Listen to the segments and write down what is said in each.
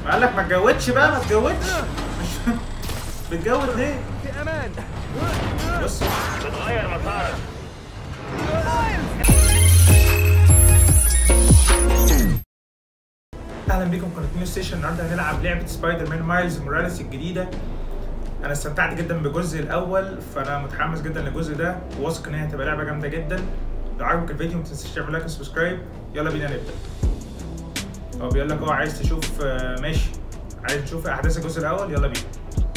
ما قال لك ما تجودش بقى ما تجودش مش بتجود ليه؟ في امان بص بتغير مسارك اهلا بيكم قناه نيو ستيشن النهارده هنلعب لعبه سبايدر مان مايلز موراليس الجديده انا استمتعت جدا بالجزء الاول فانا متحمس جدا للجزء ده وواثق ان هي هتبقى لعبه جامده جدا لو عجبك الفيديو ما تنساش تعمل لايك وسبسكرايب يلا بينا نبدا هو بيقول لك اه عايز تشوف آه، ماشي عايز تشوف احداث الجزء الاول يلا بينا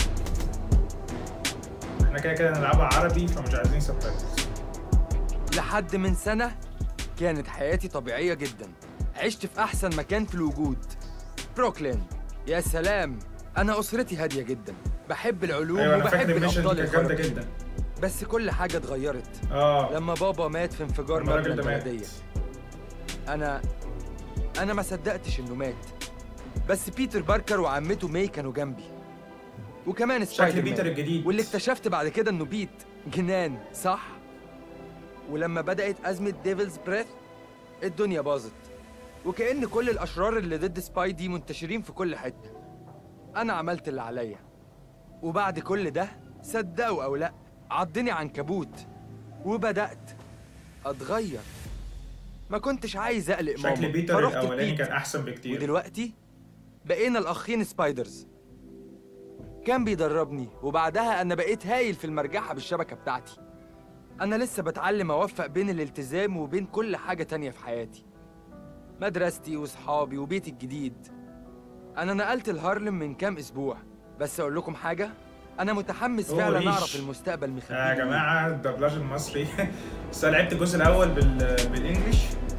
احنا كده كده هنلعبها عربي فمش عايزين سبتايتلز لحد من سنة كانت حياتي طبيعية جدا عشت في أحسن مكان في الوجود بروكلين يا سلام أنا أسرتي هادية جدا بحب العلوم ايوه انا وبحب فاكر الميشن دي الأبطال كانت جامده الخارقين جدا بس كل حاجة اتغيرت اه لما بابا مات في انفجار لما مبنى الراجل ده مات البلدية أنا أنا ما صدقتش إنه مات بس بيتر باركر وعمته ماي كانوا جنبي وكمان شكل سبايدر بيتر مان. الجديد واللي اكتشفت بعد كده انه بيت جنان صح ولما بدأت أزمة ديفلز بريث الدنيا باظت وكأن كل الأشرار اللي ضد سبايدي منتشرين في كل حتة أنا عملت اللي عليا وبعد كل ده صدقوا أو لأ عضني عنكبوت وبدأت أتغير ما كنتش عايز أقلق ماما شكل بيتر فرحت الاولاني لبيت. كان احسن بكتير ودلوقتي بقينا الأخين سبايدرز كان بيدربني وبعدها أنا بقيت هايل في المرجحة بالشبكة بتاعتي أنا لسه بتعلم أوفق بين الالتزام وبين كل حاجة تانية في حياتي مدرستي وصحابي وبيتي الجديد أنا نقلت الهارلم من كام أسبوع بس أقول لكم حاجة أنا متحمس أوه، فعلا ريش. أعرف المستقبل مخبي يا لي إيه. جماعة الدبلاج المصري بس أنا لعبت الجزء الأول بال... بالإنجلش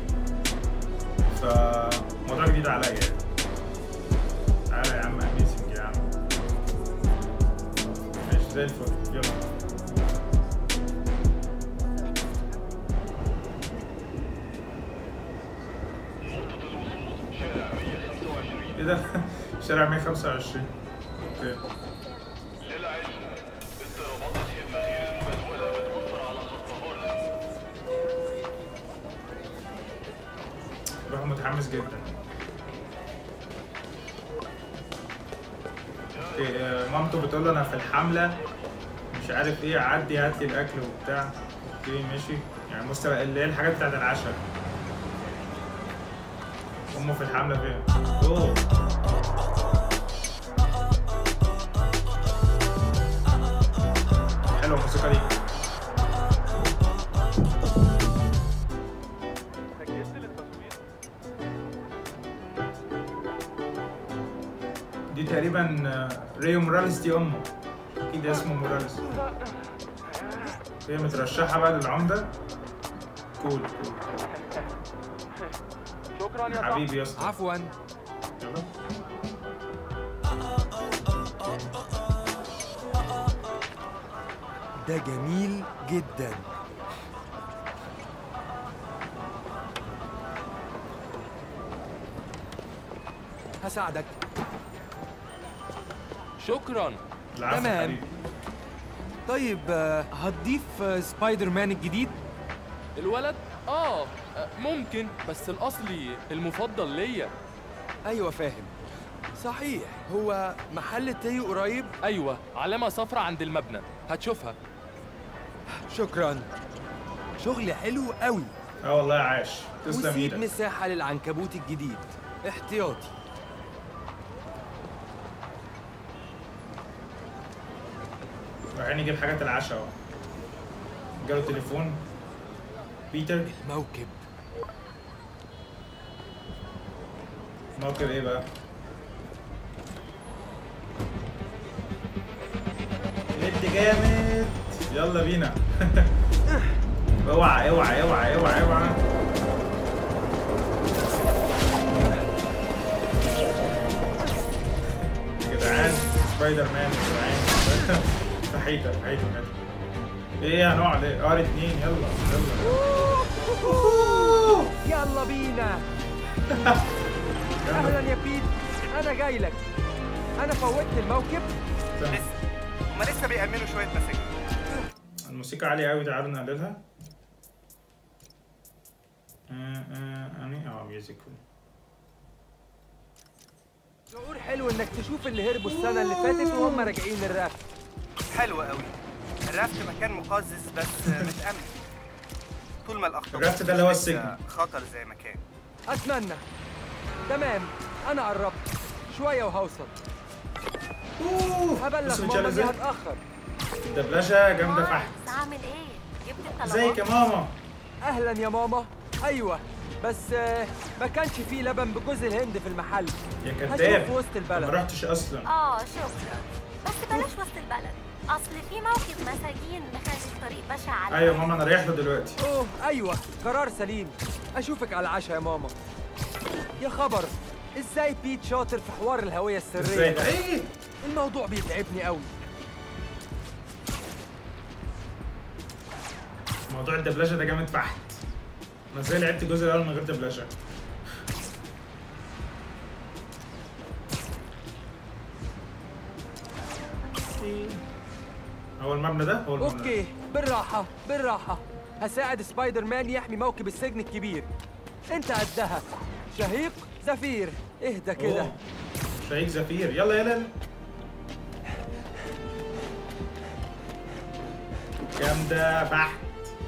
فموضوع جديد عليا يعني. تعالى يا عم أميزنج يا عم ماشي زي الفل يلا ايه ده؟ شارع 125 اوكي الواحد متحمس جدا اوكي آه، مامته بتقول له انا في الحمله مش عارف ايه عدي هات لي الاكل وبتاع اوكي ماشي يعني مستوى اللي هي الحاجات بتاعت العشاء امه في الحمله فين اوه حلوه الموسيقى دي دي تقريبا آه، ريو موراليس دي امه اكيد اسمه موراليس هي مترشحه بقى للعمده كول كول شكرا يا حبيبي يا اسطى عفوا يلا. ده جميل جدا هساعدك شكرا العفو تمام. حبيبي. طيب آه، هتضيف آه، سبايدر مان الجديد الولد اه آه، ممكن بس الاصلي المفضل ليا ايوه فاهم صحيح هو محل تيو قريب ايوه علامه صفرة عند المبنى هتشوفها شكرا شغل حلو قوي اه والله عاش تسلم وسيب ايدك مساحة للعنكبوت الجديد احتياطي رايحين نجيب حاجات العشاء اهو جاله تليفون بيتر موكب موكب ايه بقى؟ ند جامد يلا بينا اوعى اوعى اوعى اوعى اوعى يا جدعان سبايدر مان يا جدعان تحيته تحيته ماشي ايه هنقعد ايه ار اتنين يلا يلا يلا بينا اهلا يا بيت انا جاي لك انا فوتت الموكب استنى. هما لسه بيأمنوا شوية مساجد الموسيقى عالية أوي تعالوا نقللها آه آه أني اه ميوزك شعور حلو حلو انك تشوف اللي هربوا السنه اللي فاتت وهم راجعين الرافت حلو قوي الرفت مكان مقزز بس متأمن طول ما الاخطبوط الرفت ده اللي هو مش السجن. خطر زي ما كان اتمنى تمام انا قربت شويه وهوصل اوه هبلغ بص ماما متشال اني ازاي هتاخر الدبلجه جامده فحت مايلز عامل ايه؟ جبت ازيك يا الطلبات؟ ماما اهلا يا ماما ايوه بس آه، ما كانش فيه لبن بجوز الهند في المحل يا هشوف كداب في وسط ما البلد رحتش اصلا اه شكرا بس بلاش وسط البلد اصل في موقف مساجين مخلي الطريق بشع على ايوه ماما انا رايح له دلوقتي اوه ايوه قرار سليم اشوفك على العشاء يا ماما يا خبر ازاي بيت شاطر في حوار الهويه السريه ازاي ده ايه الموضوع بيتعبني قوي موضوع الدبلجه ده جامد فحت انا ازاي لعبت الجزء الاول من غير دبلجه هو المبنى ده هو المبنى اوكي بالراحه بالراحه هساعد سبايدر مان يحمي موكب السجن الكبير انت قدها شهيق زفير اهدى كده أوه. شهيق زفير يلا يلا جامدة فحت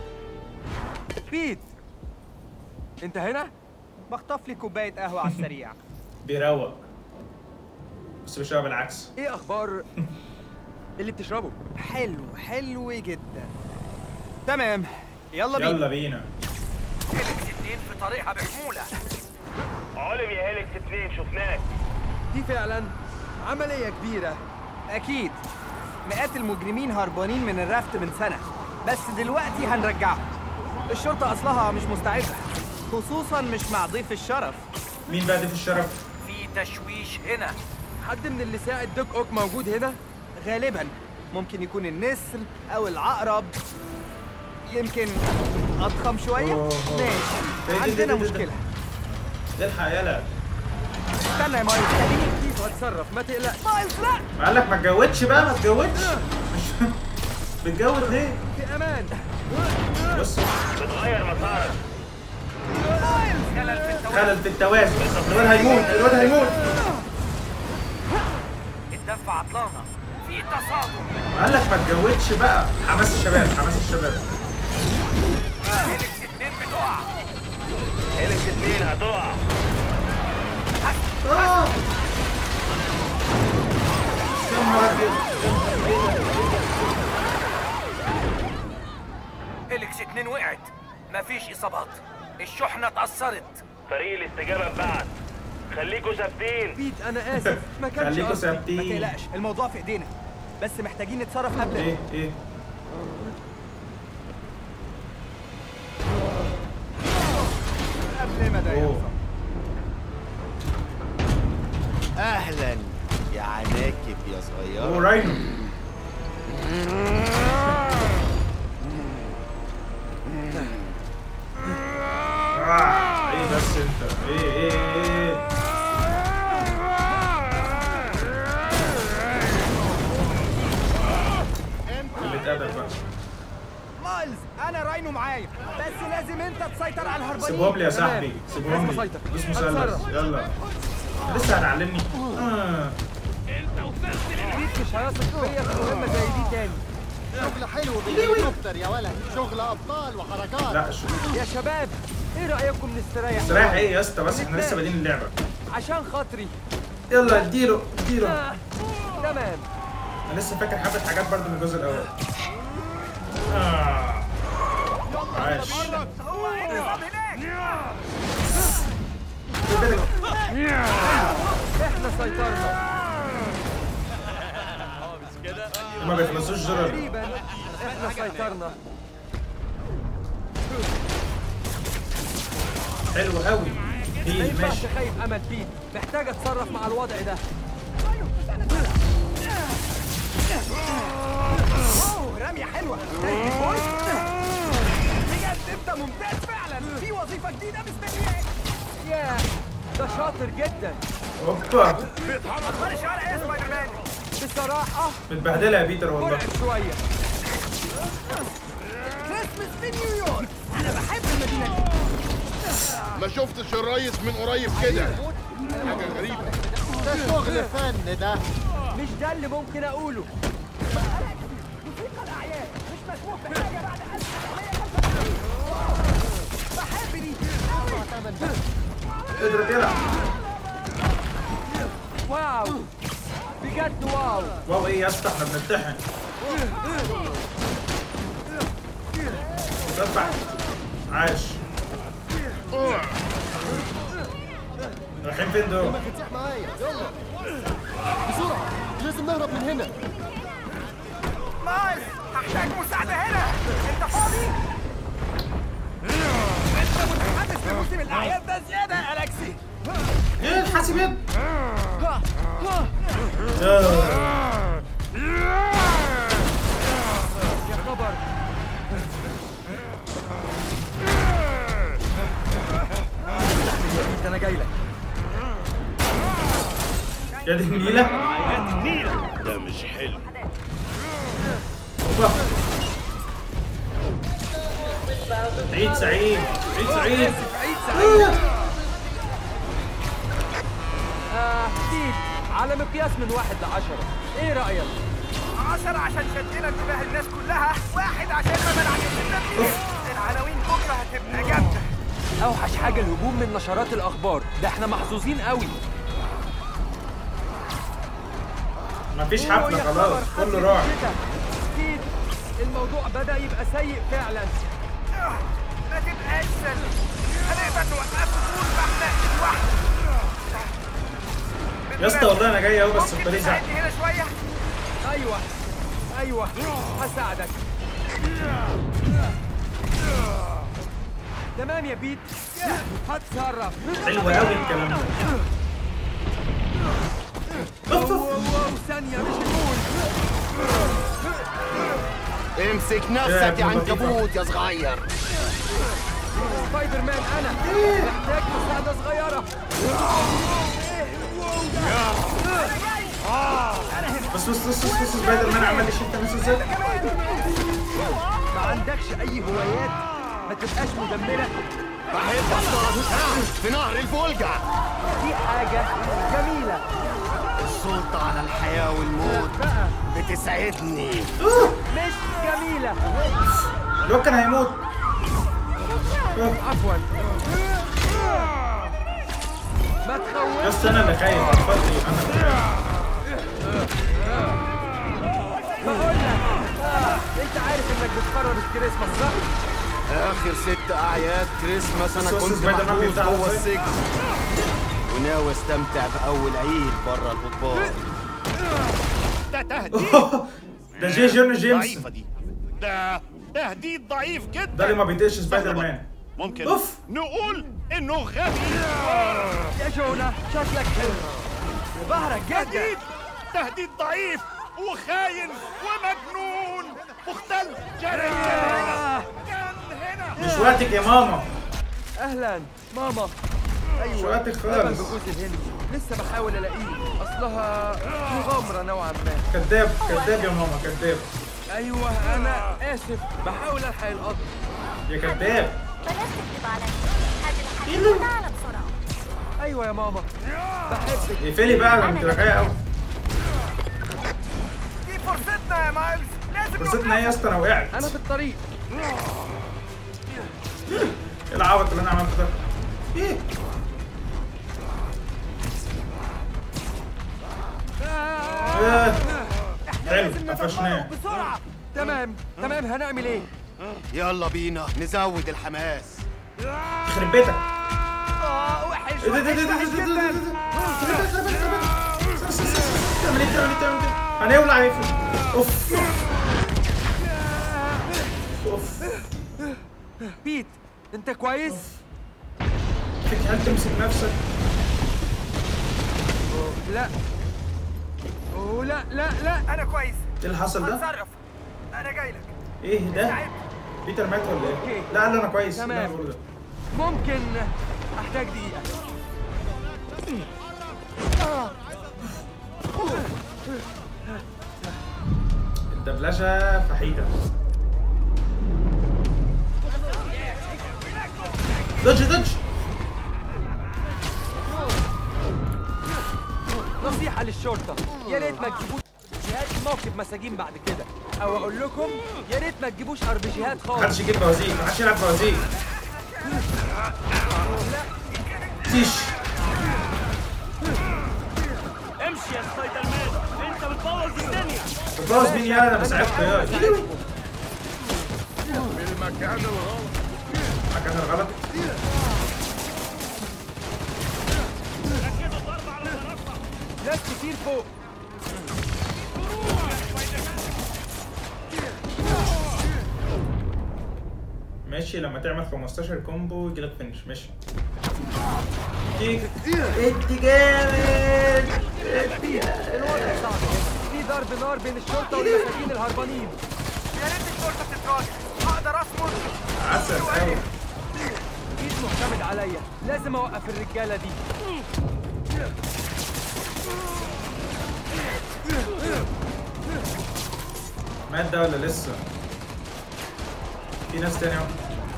بيت انت هنا بخطف لي كوبايه قهوه على السريع بيروق بس بيشرب بالعكس ايه اخبار اللي بتشربه حلو حلو جدا تمام يلا بينا يلا بينا هيلكس اتنين في طريقها بحمولة علم يا هيلكس اتنين شفناك دي فعلا عمليه كبيره اكيد مئات المجرمين هربانين من الرفت من سنه بس دلوقتي هنرجعهم الشرطه اصلها مش مستعده خصوصا مش مع ضيف الشرف مين بقى ضيف الشرف؟ في تشويش هنا حد من اللي ساعد دوك اوك موجود هنا غالبا ممكن يكون النسر او العقرب يمكن اضخم شويه أوه. إيه ماشي ده- عندنا ده- ده- ده- مشكله الحق يلا استنى يا مايلز خليني كيف هتصرف ما تقلقش مايلز لا ما قال لك ما تجودش بقى ما تجودش مش بتجود ليه؟ في امان بص بتغير مسارك خلل في التوازن خلل في التوازن الواد هيموت الواد هيموت الدفة عطلانة في تصادم قال لك ما تجودش بقى حماس الشباب حماس الشباب هيلكس اتنين بتقع هيلكس اتنين هتقع آه. يا نهار أبيض. هيلكس اتنين وقعت مفيش اصابات الشحنة اتأثرت فريق الاستجابة اتبعت خليكوا ثابتين بيت انا اسف ما كانش خليكوا قصدي ما ثابتين تقلقش الموضوع في ايدينا بس محتاجين نتصرف قبل ايه ايه قبل ما ده اوه يحصل اهلا يا عناكب يا اوه صغيره راينو آه. ايه بس انت ايه ايه ايه اللي اتقبل بقى مايلز انا راينو معايا بس لازم انت تسيطر على الهربانين سيبهم لي يا تمام. صاحبي سيبهم لازم لي أسيطر. دوس مثلث هتصرف. يلا لسه هتعلمني آه. بيت مش هيثق فيا في مهمه زي دي تاني شغل حلو بالهليكوبتر يا ولد شغل ابطال وحركات لا شو يا شباب ايه رايكم نستريح استريح ايه يا اسطى بس احنا لسه بادئين اللعبه عشان خاطري يلا اديله اديله آه. تمام انا لسه فاكر حبه حاجات برضه من الجزء الاول آه. عاش هو انتصاب هناك احنا سيطرنا ما بيخلصوش زرار تقريبا احنا سيطرنا حلو قوي ما هي ينفعش ماشي خايف امل بيت محتاج اتصرف مع الوضع ده اوه رميه حلوه تاني بوينت. بجد انت ممتاز فعلا في وظيفه جديده مستنياك ياه ده شاطر جدا اوبا اخبار الشوارع ايه يا سبايدر مان بصراحة متبهدله يا بيتر والله مرعب شوية كريسمس في نيويورك انا بحب المدينه دي ما شفتش الريس من قريب كده حاجه غريبه ده شغل فن ده مش ده اللي ممكن اقوله اضرب يلا واو بجد واو واو ايه يا اسطى احنا بنمتحن دفع عاش رايحين فين دول؟ تسيح معايا يلا بسرعة لازم نهرب من هنا مايلز هحتاج مساعدة هنا انت فاضي؟ انت متحمس لموسم الاعياد ده زيادة يا الكسي ايه الحاسبات؟ يا خبر انا جاي لك يا دي النيلة ده مش حلو أوبا. عيد سعيد عيد سعيد عيد سعيد آه ستيف على مقياس من واحد لعشرة ايه رأيك؟ عشرة عشان شدنا انتباه الناس كلها واحد عشان ما منعناش التمثيل العناوين بكرة هتبقى جامدة اوحش حاجة الهجوم من نشرات الاخبار ده احنا محظوظين قوي مفيش أوه، حفلة يا خلاص خبر، كله حفلة راح الشتا. ستيف الموضوع بدأ يبقى سيء فعلا ما تبقاش سلبي هنقدر نوقفه طول ما احنا لوحدنا يا اسطى والله انا جاي اهو بس ممكن الطريق زحمة تساعدني هنا شوية؟ ايوه ايوه هساعدك تمام يا بيت هتصرف حلو قوي الكلام ده اوف واو اوف واو ثانية مش هنقول امسك يا نفسك ابن يا لطيفة. عنكبوت يا صغير سبايدر مان انا محتاج مساعدة صغيرة بس بص بص بص بص سبايدر مان عمال يشيل الناس ازاي ما عندكش اي هوايات ما تبقاش مدمرة بحب اصطاد في نهر الفولجا دي حاجة جميلة السلطة على الحياة والموت بقى بتسعدني مش جميلة الواد كان هيموت عفوا ما تخوفش يا اسطى انا اللي خايف اتفضلي انا اللي خايف بقول لك آه. انت عارف انك بتقرر الكريسماس صح؟ اخر ست اعياد كريسماس انا بص بص كنت سبايدر مان محبوس بيفتح جوه ازاي. السجن وناوي استمتع باول عيد بره القضبان ده تهديد ده جي جون جيمس ضعيفة دي ده تهديد ضعيف ده جدا اللي ما بيطيقش سبايدر مان ممكن أوف. نقول انه غبي يا جونا شكلك حلو ظهرك جدا تهديد تهديد ضعيف وخاين ومجنون مختل جريء آه. كان هنا مش وقتك يا ماما اهلا ماما ايوه مش وقتك لبن خالص بجوز الهند لسه بحاول الاقيه اصلها مغامره نوعا ما كذاب كذاب يا ماما كذاب ايوه انا اسف بحاول الحق القط يا كذاب بلاش تكتب عليا هذه الحديثة تعالى بسرعة ايوه يا ماما بحبك اقفلي بقى انا كده قوي دي فرصتنا يا مايلز لازم فرصتنا ايه يا اسطى انا وقعت انا في الطريق ايه العبط اللي انا عملته ده ايه آه. آه. حلو قفشناه بسرعه تمام تمام هنعمل ايه يلا بينا نزود الحماس يخرب بيتك اه وحش ايه ده ده ده ده وحش ده وحش ده ده جدا تعمل ايه تعمل ايه تعمل ايه هنولع ايه اوف اوف بيت انت كويس فيك هل تمسك نفسك لا أوه لا لا لا انا كويس ايه اللي حصل ده هتصرف انا جاي لك ايه ده بيتر مات ولا ايه لا لا انا كويس تمام. لا، أنا بقوله ده. ممكن احتاج دقيقه الدبلجه فحيده دج دج اسلحه للشرطه يا ريت ما تجيبوش جهات موكب مساجين بعد كده او اقول لكم يا ريت ما تجيبوش اربجيهات خالص محدش يجيب بوازيك محدش يلعب بوازيك تيش امشي يا سبايدر مان انت بتبوظ الدنيا بتبوظ مين يا انا بساعدكم يا بالمكان الغلط مكان الغلط ناس كتير فوق ماشي لما تعمل 15 كومبو يجيلك فينش ماشي ادي ادي جامد ادي الوضع صعب هنا في ضرب نار بين الشرطه والمساجين الهربانين يا ريت الشرطه تتراجع هقدر اصمد عسل قوي ايد معتمد عليا لازم اوقف الرجاله دي مات ده ولا لسه؟ في ناس تاني اهو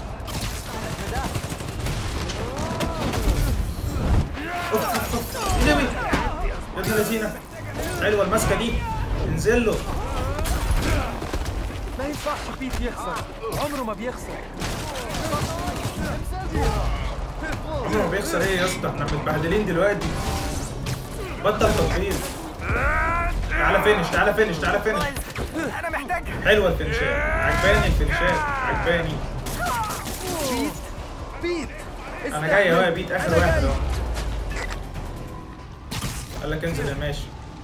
اوف اوف اوف نبي يا ابن اللذينه حلوه الماسكه دي انزل له ما ينفعش بيت يخسر عمره ما بيخسر عمره ما بيخسر ايه يا اسطى احنا متبهدلين دلوقتي بطل تطبيل تعالى فينش تعالى فينش تعالى فينش انا محتاجها حلوه الفينشات عجباني الفينشات عجباني بيت بيت انا جاي اهو يا بيت اخر واحد اهو قال لك انزل يا ماشي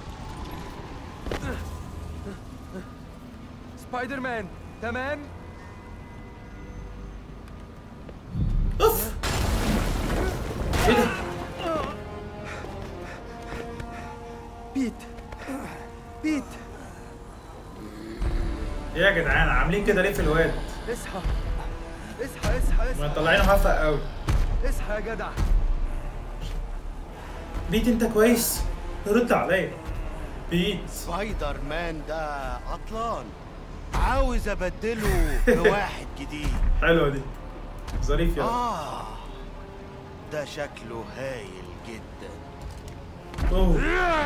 سبايدر مان تمام اوف ايه ده؟ بيت بيت ايه يا جدعان عاملين كده ليه في الواد؟ اصحى اصحى اصحى ما اصحى طالعينه هفق قوي اصحى يا جدع بيت انت كويس؟ رد عليا بيت سبايدر مان ده عطلان عاوز ابدله بواحد جديد حلوه دي ظريف يا اه ده شكله هايل جدا اوه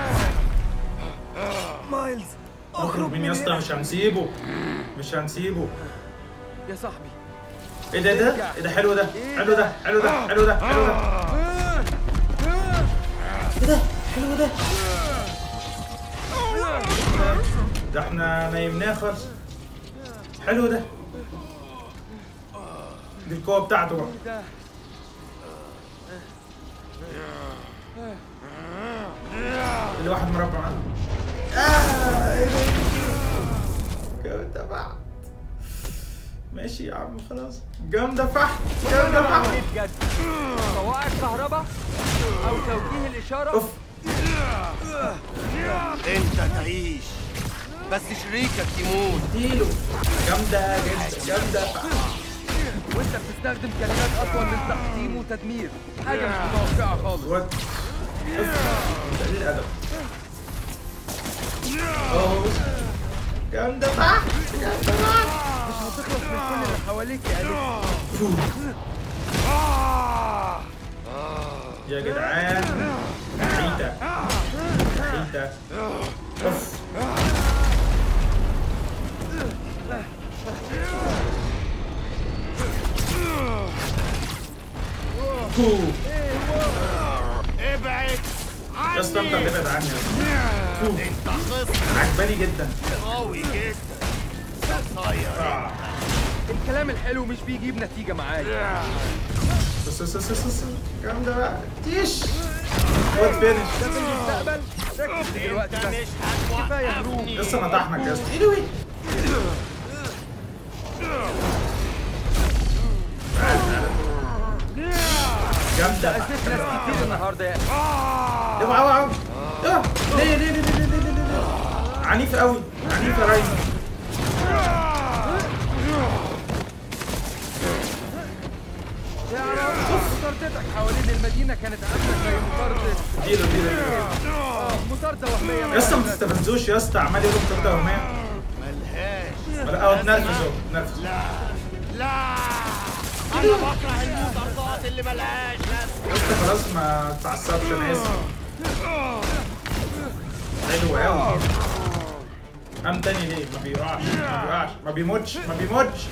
مايلز اخرج من يا اسطى مش هنسيبه مش هنسيبه يا صاحبي ايه ده ده؟ ايه ده حلو ده؟ حلو ده حلو ده حلو ده حلو ده ايه ده؟ حلو ده ده احنا نايمناه خالص حلو ده دي القوة بتاعته بقى ده اللي واحد مربع معاه آه، إيه ده؟ جامدة فحت ماشي يا عم خلاص جامدة فحت جامدة فحت ايه بجد صواعق كهرباء او توجيه الاشاره اوف انت تعيش بس شريكك يموت اديله جامدة جدا جامدة فحت وانت بتستخدم كلمات اطول من تحطيم وتدمير حاجه مش متوقعه خالص وات قليل الادب اوه جامدة فحت جامدة فحت مش هتخلص من كل اللي حواليك يا اليكس يا جدعان حيتة حيتة اوف أوه. ابعد يا اسطى انت ابعد عني يا اسطى. أوه. انت خصم عجباني جدا قوي جدا قصير آه. الكلام الحلو مش بيجيب نتيجه معايا بص بص بص بص جامدة بقى تيش وات فينش ده في المستقبل ركز دلوقتي انت بس مش هتوقفني كفايه هروب لسه نطحنك يا اسطى ايدوي جامدة اسف ناس كتير النهارده يا اوعى اوعى اوعى اوعى. ليه ليه ليه ليه ليه ليه ليه عنيف قوي عنيف يا رايزر تعرف مطاردتك حوالين المدينه كانت عامله زي مطارده اديله اديله اديله اه مطارده وهميه يا اسطى ما تستفزوش يا اسطى عمال يقول مطاردة وهمية ملهاش ولا اه اتنرفز اهو اتنرفز لا لا انا بكره المطاردات اللي ملهاش لازمه يا اسطى خلاص ما تتعصبش انا اسف حلو قوي قام تاني ليه ما بيقعش ما بيقعش ما بيموتش ما بيموتش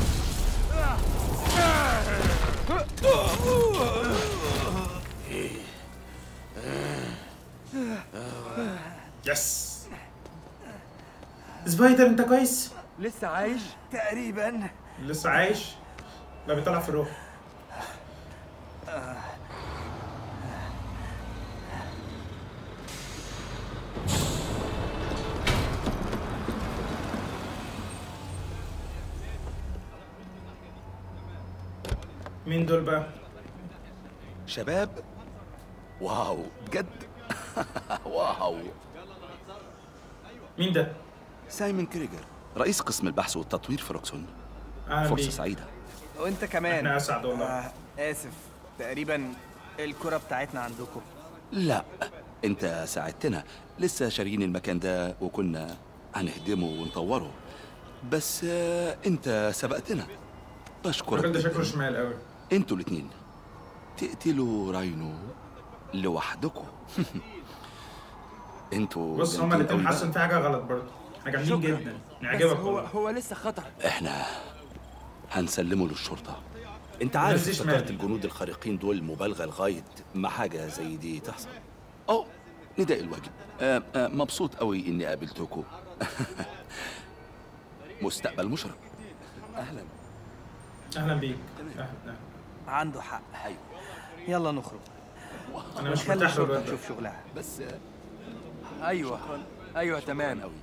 يس سبايدر انت كويس لسه عايش تقريبا لسه عايش لا بيطلع في الروح مين دول بقى؟ شباب واو بجد واو مين ده؟ سايمون كريجر رئيس قسم البحث والتطوير في روكسون أهلا فرصة بيك. سعيدة وانت كمان احنا اسعد والله آه اسف تقريبا الكرة بتاعتنا عندكم لا انت ساعدتنا لسه شاريين المكان ده وكنا هنهدمه ونطوره بس آه، انت سبقتنا بشكرك الراجل ده جداً. شكله شمال قوي انتوا الاتنين تقتلوا راينو لوحدكم انتوا بص هما جامدين الاتنين قوي حاسس ان في حاجه غلط برضه احنا جامدين شكراً. جدا بس نعجبك هو والله هو لسه خطر بقى. احنا هنسلمه للشرطة انت عارف عارف مفيش افتكرت مانع. الجنود الخارقين دول مبالغة لغاية ما حاجة زي دي تحصل او نداء الواجب آه آه مبسوط قوي اني قابلتكم مستقبل مشرق اهلا اهلا بيك اهلا أهلاً. عنده حق ايوه يلا نخرج انا مش خلي مرتاح الشرطة للواد ده تشوف شغلها بس آه، ايوه ايوه تمام قوي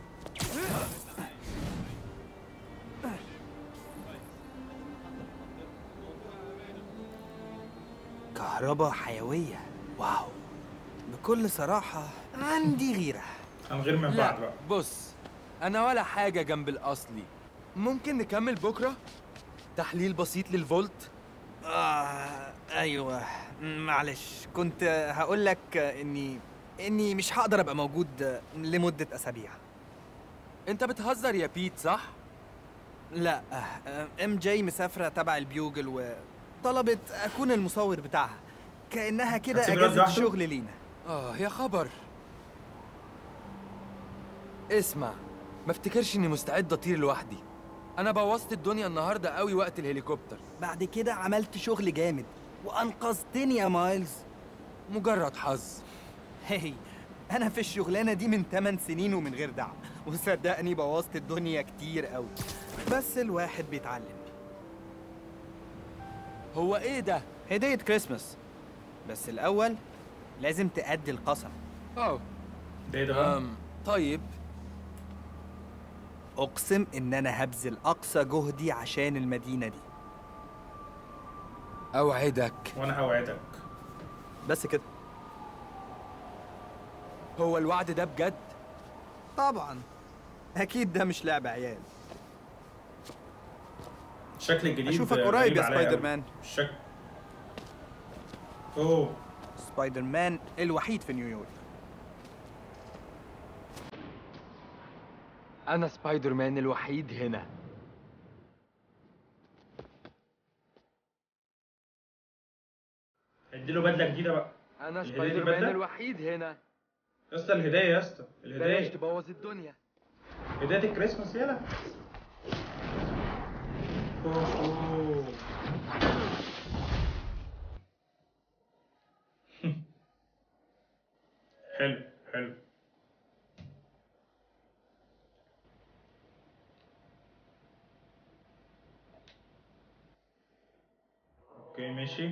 كهرباء حيوية واو بكل صراحة عندي غيرة من غير من بعض لا بقى بص انا ولا حاجه جنب الاصلي ممكن نكمل بكره تحليل بسيط للفولت آه أيوة معلش كنت هقول لك إني إني مش هقدر أبقى موجود لمدة أسابيع انت بتهزر يا بيت صح لا ام جي مسافرة تبع البيوجل وطلبت أكون المصور بتاعها كأنها كده هتسيب الواد أجازة لوحده؟ شغل لينا اه يا خبر اسمع ما افتكرش اني مستعد اطير لوحدي انا بوظت الدنيا النهارده قوي وقت الهليكوبتر بعد كده عملت شغل جامد وأنقذتني يا مايلز مجرد حظ هي أنا في الشغلانة دي من 8 سنين ومن غير دعم وصدقني بوظت الدنيا كتير قوي بس الواحد بيتعلم هو ايه ده هدية كريسماس بس الأول لازم تأدي القسم اه ده ايه ده بقى؟ أم طيب أقسم إن أنا هبذل أقصى جهدي عشان المدينة دي اوعدك وانا اوعدك بس كده هو الوعد ده بجد طبعا أكيد ده مش لعب عيال الشكل الجديد أشوفك غريب قريب يا عليا سبايدر أوي. مان الشكل اوه سبايدر مان الوحيد في نيويورك انا سبايدر مان الوحيد هنا اديله بدله جديده بقى انا الهدية سبايدر دي مان بدلة؟ الوحيد هنا يا اسطى الهدايه يا اسطى بلاش الهدايه تبوظ الدنيا هدايه الكريسماس يلا أوه، أوه. حلو حلو اوكي ماشي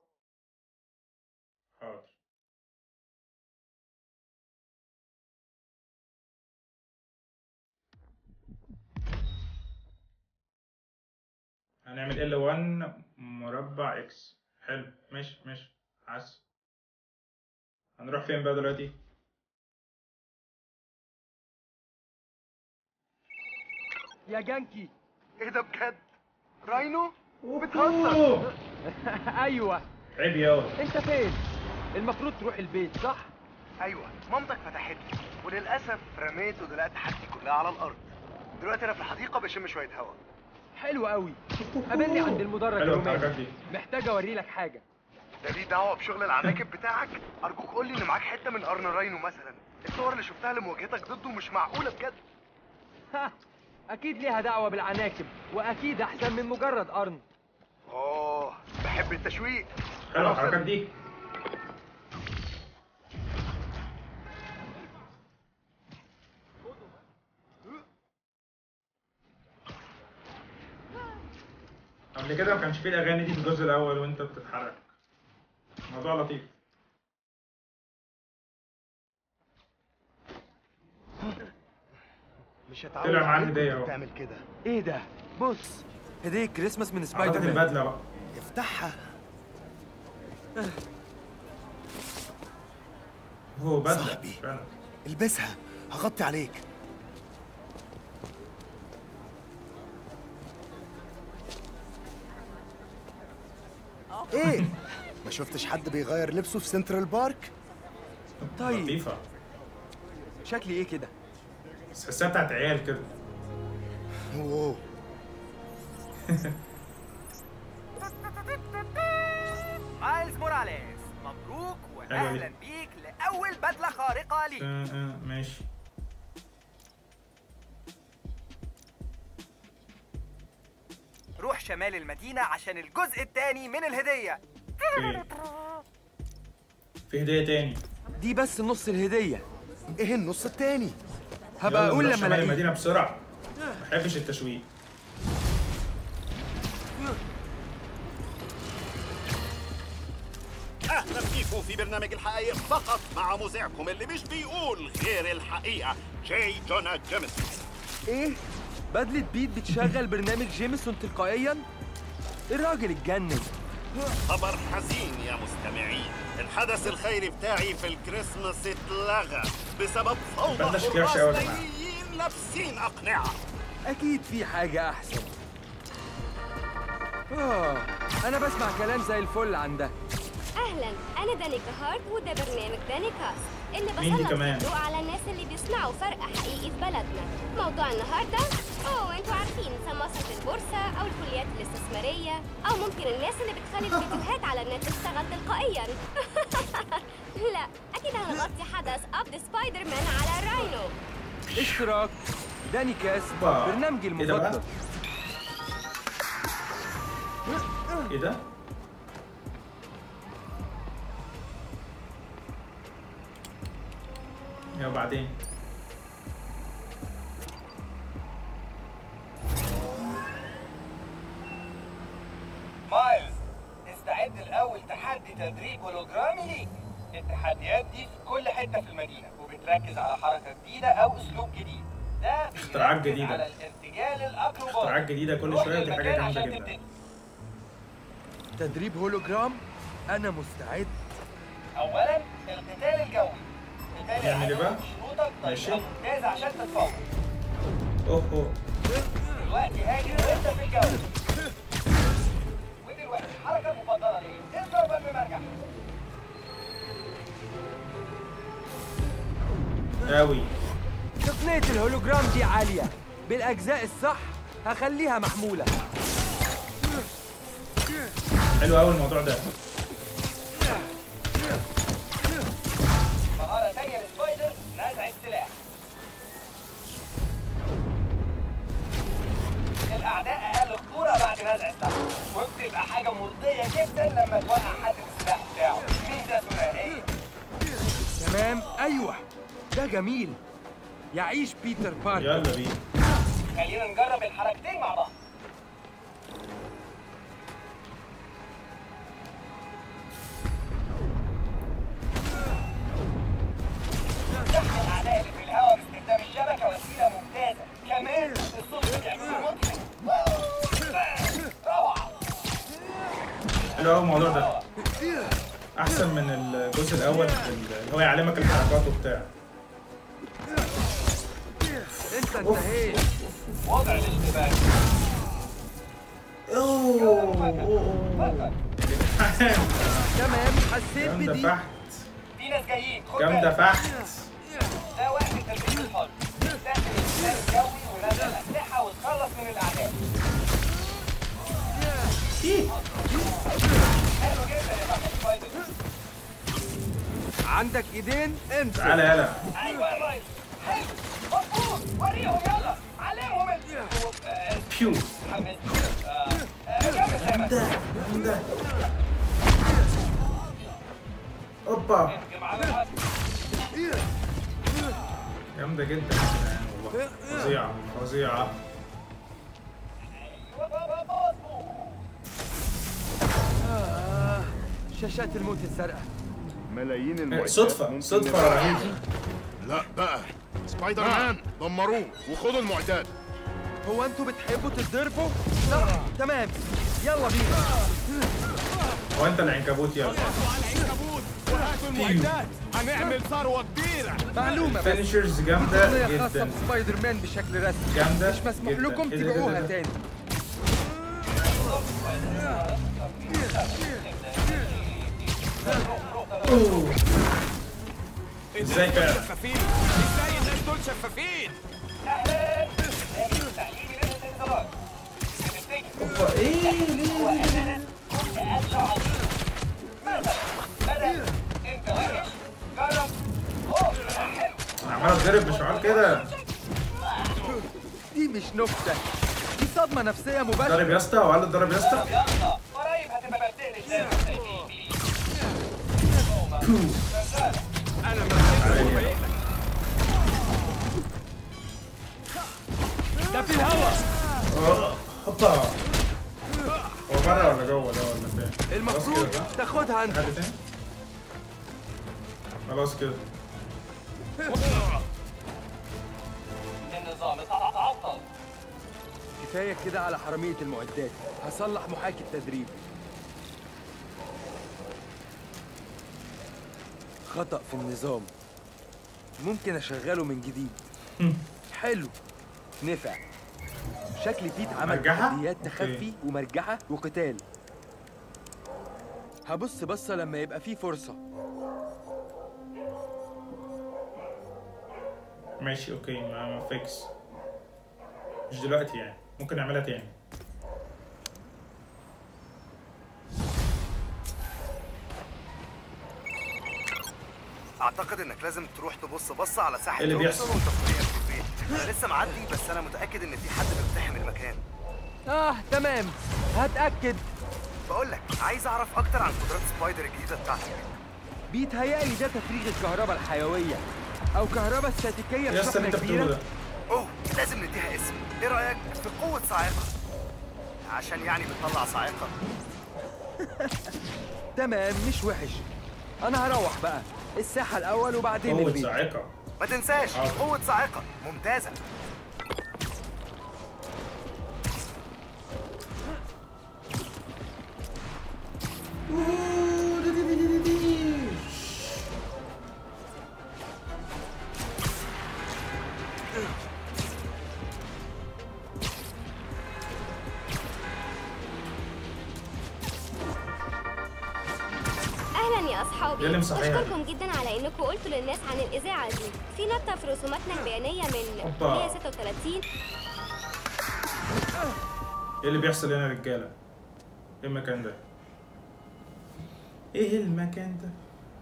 حاضر هنعمل L1 مربع اكس حلو ماشي ماشي عسل هنروح فين بقى دلوقتي؟ يا جانكي ايه ده بجد؟ راينو؟ بتهزر ايوه عيب يا انت فين المفروض تروح البيت صح ايوه مامتك فتحت لي وللاسف رميت ودلقت حاجتي كلها على الارض دلوقتي انا في الحديقه بشم شويه هوا حلو قوي قابلني عند المدرج حلوه الحركات الروماني دي محتاج اوري لك حاجه ده ليه دعوه بشغل العناكب بتاعك ارجوك قول لي ان معاك حته من قرن راينو مثلا الصور اللي شفتها لمواجهتك ضده مش معقوله بجد ها اكيد ليها دعوه بالعناكب واكيد احسن من مجرد قرن اوه بحب التشويق حلوه الحركات دي قبل كده ما كانش فيه الاغاني دي في الجزء الاول وانت بتتحرك موضوع لطيف مش طلع معاه عليك الهدية وانت اهو. بتعمل كده ايه ده بص هديه كريسماس من سبايدر اعتقد مان البدله بقى افتحها هو بدله صاحبي. فعلا البسها هغطي عليك ايه ما شفتش حد بيغير لبسه في سنترال بارك طيب لطيفه شكلي ايه كده بس تحسها بتاعت عيال كده اوه مايلز موراليس مبروك واهلا بيك لاول بدله خارقه ليك آه، آه، ماشي روح شمال المدينه عشان الجزء الثاني من الهديه اوكي في هديه تاني دي بس نص الهديه ايه النص التاني هبقى يلا اقول نروح لما شمال الاقيه المدينه بسرعه ما بحبش التشويق اهلا بيكم في برنامج الحقائق فقط مع مذيعكم اللي مش بيقول غير الحقيقه جاي جونا جيمس ايه بدله بيت بتشغل برنامج جيمسون تلقائيا الراجل اتجنن خبر حزين يا مستمعين الحدث الخيري بتاعي في الكريسماس اتلغى بسبب فوضى البدلة شكلها وحشة أوي يا حراس جماعة. ليليين لابسين اقنعه اكيد في حاجه احسن اه انا بسمع كلام زي الفل عن ده اهلا انا دانيكا هارت وده برنامج دانيكاست اللي مين دي بسلط كمان؟ الضوء على الناس اللي بيصنعوا فرق حقيقي في بلدنا موضوع النهارده اوه انتوا عارفين سماسرة البورصة او الكليات الاستثمارية او ممكن الناس اللي بتخلي الفيديوهات على النت تشتغل تلقائيا لا اكيد هنغطي حدث اب سبايدر مان على راينو اشتراك داني كاس أوبا. برنامجي إيه ده بقى؟ المفضل ايه ده؟ يا وبعدين مايلز استعد الاول تحدي تدريب هولوجرامي ليك التحديات دي في كل حته في المدينه وبتركز على حركه جديده او اسلوب جديد ده اختراعات بيركز جديدة. على الارتجال الاكروباتي اختراعات جديدة كل روح شوية ودي حاجة للمكان جامدة عشان جدا تبتدي. تدريب هولوجرام انا مستعد اولا القتال الجوي قتال نعمل إيه بقى؟ العدو بشروطك ماشي. طريقه ممتازه عشان تتفوق اوه اوه دلوقتي هاجم وانت في الجو ودلوقتي الحركه المفضله ليك اضرب المرجع قوي تقنيه الهولوجرام دي عاليه بالاجزاء الصح هخليها محموله حلو قوي الموضوع ده مهاره تانيه للسبايدر نزع السلاح الاعداء اقل خطوره بعد نزع السلاح وبتبقى حاجه مرضيه جدا لما توقع حد بالسلاح بتاعه ميزه ثنائيه تمام ايوه ده جميل يعيش بيتر باركر يلا بينا خلينا نجرب الحركتين مع بعض زحف الاعداء اللي في الهواء باستخدام الشبكه وسيله ممتازه كمان الصوت اللي بيعمله مضحك روعه حلو قوي الموضوع ده احسن من الجزء الاول في ال- اللي هو يعلمك الحركات وبتاع انت انتهيت وضع الاشتباك تمام حسيت جامدة بدي فحت في ناس جايين خد جامدة بالك. فحت ده وقت التدريب الحر تستخدم السلاح الجوي ونزل الاسلحه وتخلص من الاعداء حلو جدا يا صاحبي سبايدر عندك ايدين انت تعالى يلا ايوه وريهم يلا علمهم بيو جامدة جامدة اوبا جامدة جدا يعني والله فظيعة فظيعة آه، شاشات الموت الزرقاء ملايين صدفة صدفة رهيبة لا بقى سبايدر مان دمروه وخدوا المعدات هو انتوا بتحبوا تتضربوا؟ لا تمام يلا بينا هو انت العنكبوت يلا وهاتوا المعدات هنعمل ثروة كبيرة معلومة بس فينيشرز جامدة تقنية خاصة جدا بسبايدر مان بشكل رسمي جامدة مش مسموح جدا. لكم إيه ده- ده- تبيعوها ده- تاني أوه. ازاي كده؟ شفافين ازاي الناس دول شفافين اوبا ايه ليه ليه ليه انا عمال اتضرب بشعار كده دي مش نكتة دي صدمة نفسية ضرب مباشرة يا اسطى وقال له ضرب يا اسطى قريب هتبقى بتقلش انا ده في الهوا اه، هوبا هو بره ولا جوه ده ولا فين؟ المفروض خلاص كده، تاخدها انت حد تاني؟ خلاص كده النظام اتعطل كفاية كده على حرامية المعدات هصلح محاكي التدريب خطأ في النظام ممكن أشغله من جديد حلو نفع شكل بيت عمل مرجحة؟ تحديات أوكي. تخفي ومرجحة وقتال هبص بصة لما يبقى فيه فرصة ماشي اوكي ما ما فيكس مش دلوقتي يعني ممكن نعملها تاني اعتقد انك لازم تروح تبص بصه على ساحه إيه اللي جونسون بيحصل؟ وانت في طريقك في البيت انا لسه معدي بس انا متاكد ان في حد بيقتحم المكان آه تمام هتأكد بقول لك عايز اعرف اكتر عن قدرات سبايدر الجديده بتاعتك بيتهيألي ده تفريغ الكهرباء الحيوية أو كهرباء استاتيكية يا اسطى بشحنة اللي انت بتقوله كبيرة ده اوه لازم نديها اسم ايه رايك في قوه صاعقه عشان يعني بتطلع صاعقه تمام مش وحش أنا هروح بقى الساحة الأول وبعدين قوة البيت صاعقة ما تنساش حاضر. قوه صاعقه ممتازه اهلا يا اصحابي يا اللي مصحيها. بشكركم جدا على انكم قلتوا للناس عن الاذاعه دي في نبته في رسوماتنا البيانيه من أوبا. 136 ايه اللي بيحصل هنا يا رجالة؟ ايه المكان ده؟ ايه المكان ده؟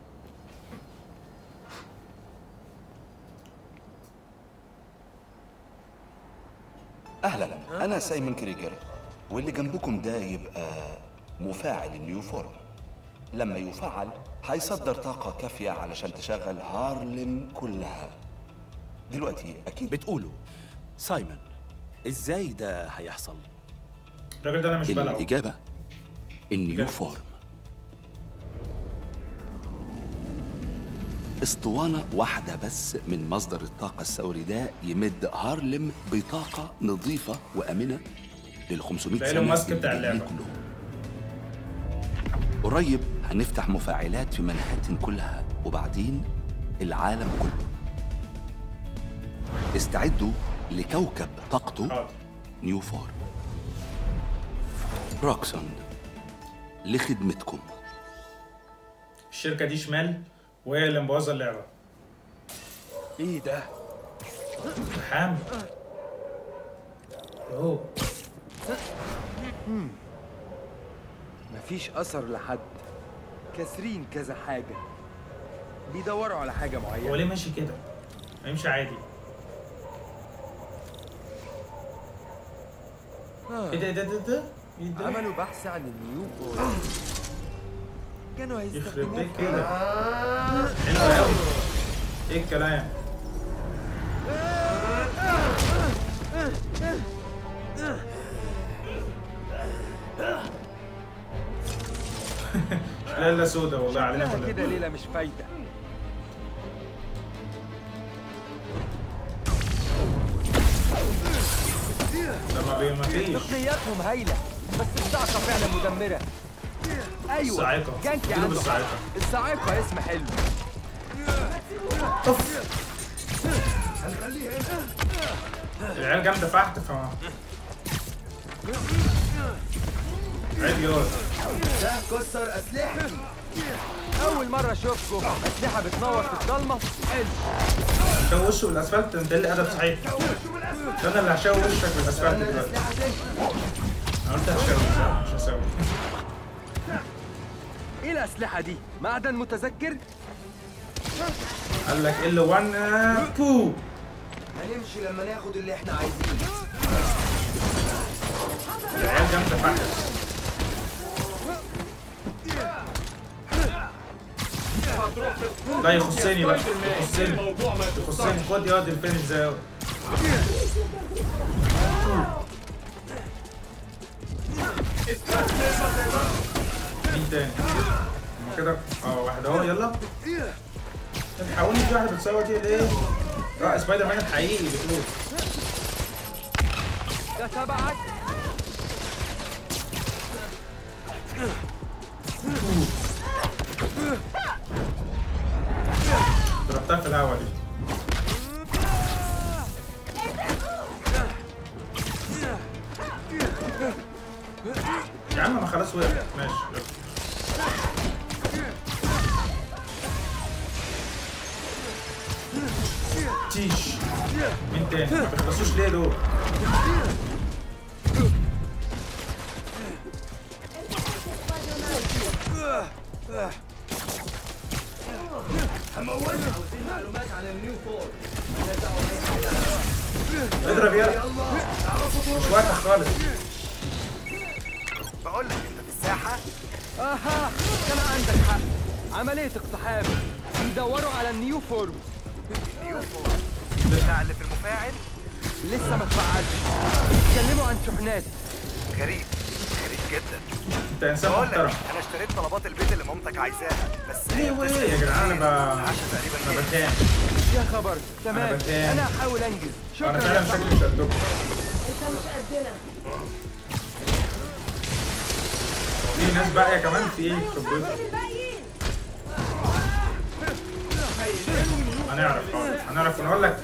اهلا انا سايمون كريجر واللي جنبكم ده يبقى مفاعل النيوفورم لما يفعل هيصدر طاقة كافية علشان تشغل هارلم كلها دلوقتي اكيد بتقولوا سايمون ازاي ده هيحصل الراجل ده انا مش بلعب الإجابة النيوفورم اسطوانة واحدة بس من مصدر الطاقة الثوري ده يمد هارلم بطاقة نظيفة وآمنة لل 500 ده سنة ايلون ماسك من بتاع الجايين اللعبة. كلهم قريب هنفتح مفاعلات في منهاتن كلها وبعدين العالم كله استعدوا لكوكب طاقته حاضر نيوفورم بروكسون لخدمتكم الشركة دي شمال وهي اللي مبوظة اللعبة إيه ده؟ حام اوه مفيش أثر لحد كاسرين كذا حاجة بيدوروا على حاجة هو معينة ليه ماشي كده؟ ما يمشي عادي ايه ده ايه ده ايه ده ايه ده عملوا بحث عن النيو بوي كانوا يخرب هيستخدموه بيت في كده حلو قوي ايه الكلام لا لا سودا والله علينا شكلها كده كلنا ليلة مش فايدة طب ما بي- ما فيش تقنياتهم هايلة بس الصاعقة فعلا مدمرة ايوه الصاعقة. جانكي اديله عنده بالصاعقة. حق. الصاعقة اسم حلو العيال جامده فحت ف عيب ياض ده كسر اسلحتي اول مرة اشوفكم اسلحة بتنور في الضلمة حلو شو وشه بالاسفلت ده اللي ادب صحيح ده انا اللي هشوي وشك بالاسفلت دلوقتي انا قلت هشوي مش هسوي ايه الاسلحة دي معدن متذكر قال لك ال 1 بو هنمشي لما ناخد اللي احنا عايزينه العيال جامده فحت لا يخصني بقى يخصني يخصني خد ياض الفينش زي مين تاني؟ هما كده اه واحد اهو يلا الحقوني في واحده بتصوت ايه ليه؟ اه سبايدر مان الحقيقي بتقول ده تبعك ضربتها في الهوا دي يا عم ما خلاص وقع ماشي يلا. تيش مين تاني ما بيخلصوش ليه دول اضرب يلا مش وقتك خالص بقول لك انت في الساحه اها كان عندك حق عملية اقتحام بيدوروا على النيو فورم بتاع اللي في المفاعل لسه ما اتفعلش بيتكلموا عن شحنات غريب غريب جدا انت انسان بقول لك محترم انا اشتريت طلبات البيت اللي مامتك عايزاها بس ليه ويه يا جدعان انا ب انا بتهان يا خبر تمام بتهان. انا هحاول انجز شكرا انا يا فعلا صاحبي. شكلي مش قدكم انت مش قدنا في ناس باقيه كمان في ايه خبرتي هنعرف حاضر هنعرف ونقول لك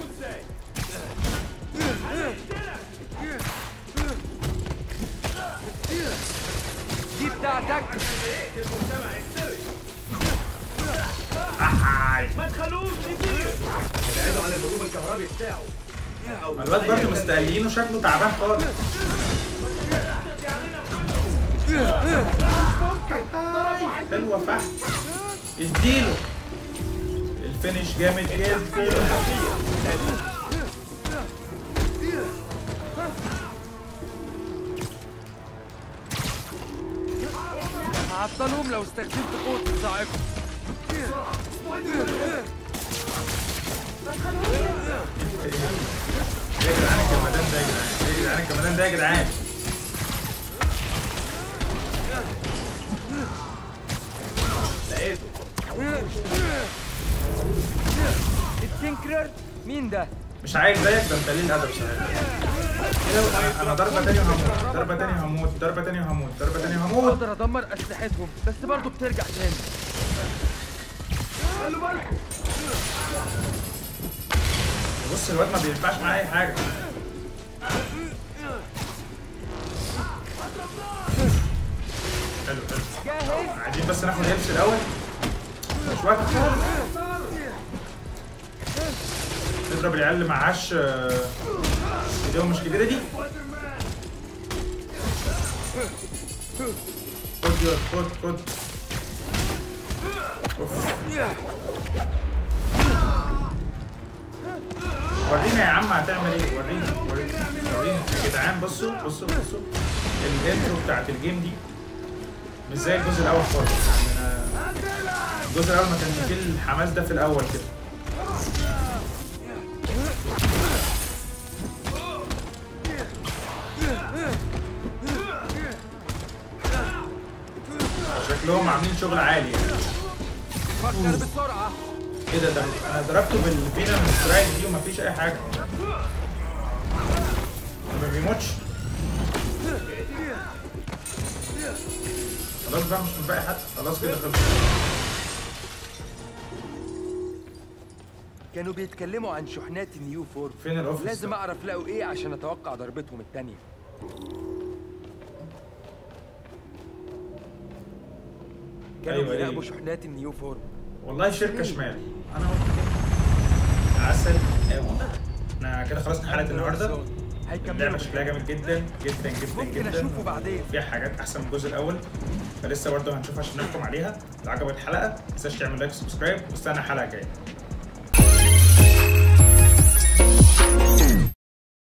دي بتاعتك ما تخلوش يطير ابعدوا عن الهجوم الكهربي بتاعه الواد برضه مستقلينه شكله تعبان خالص حلوه فحم اديله الفينش جامد جدا هعطلهم لو استخدمت قوة الصاعقة يا جدعان الجمدان ده يا جدعان يا جدعان الجمدان ده يا جدعان لقيته التنكرر مين ده؟ مش عايز زيك ده انت قليل ادب صحيح انا ضربه تانية هموت ضربه تانية هموت ضربه تانية هموت ضربه تانية هموت اقدر ادمر اسلحتهم بس برضه بترجع تاني بص الواد ما بينفعش معاه اي حاجه حلو حلو عايزين بس ناخد هيلث الاول مش وقت خالص نضرب العيال اللي معاش آه، ايديهم مش كبيره دي خد يا خد خد أوف. ورينا يا عم هتعمل ايه ورينا ورينا ورينا يا جدعان بصوا بصوا بصوا الانترو بتاعت الجيم دي مش زي الجزء الاول خالص يعني أنا الجزء الاول ما كانش فيه الحماس ده في الاول كده شكلهم عاملين شغل عالي يعني فكر بسرعة ايه ده ده انا ضربته بالفينا من سترايك دي ومفيش اي حاجه ما بيموتش خلاص بقى مش متبقي حد خلاص كده خلص كانوا بيتكلموا عن شحنات النيو فورم فين الاوفيس لازم ده؟ اعرف لقوا ايه عشان اتوقع ضربتهم التانية كانوا أيوة، إيه؟ بيراقبوا شحنات النيو فورم والله شركه شمال انا قلت كده. عسل قوي احنا كده خلصنا حلقه النهارده اللعبه شكلها جامد جدا جدا جدا ممكن جدا أشوفه بعدين. فيها حاجات احسن من الجزء الاول فلسه برضه هنشوفها عشان نحكم عليها لو عجبك الحلقه ما تنساش تعمل لايك وسبسكرايب واستنى الحلقه الجايه